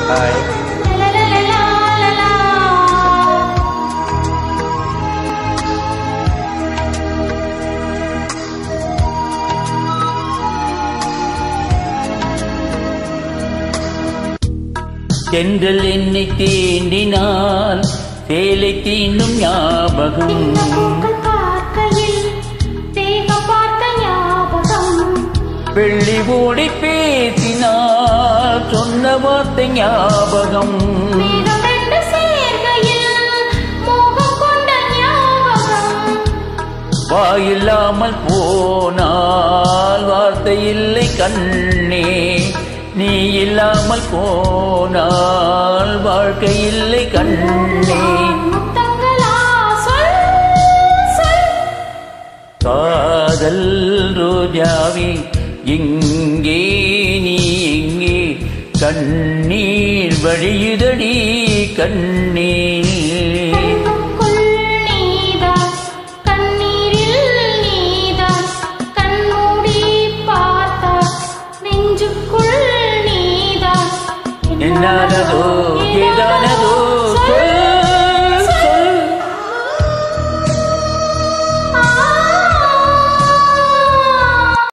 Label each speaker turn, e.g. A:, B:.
A: hi தென்றல் என்னை தீண்டினால் சேலை தீண்டும் ஞாபகம் வெள்ளி ஓடி பேசினால் சொன்ன வார்த்தை ஞாபகம் வாயில்லாமல் போனால் வார்த்தை இல்லை கண்ணே நீ இல்லாமல் போனால் வாழ்க்கை இல்லை கண்ணே காதல் ரோஜாவே எங்கே நீ எங்கே கண்ணீர் வழியுதடி கண்ணீர் என்னானதோ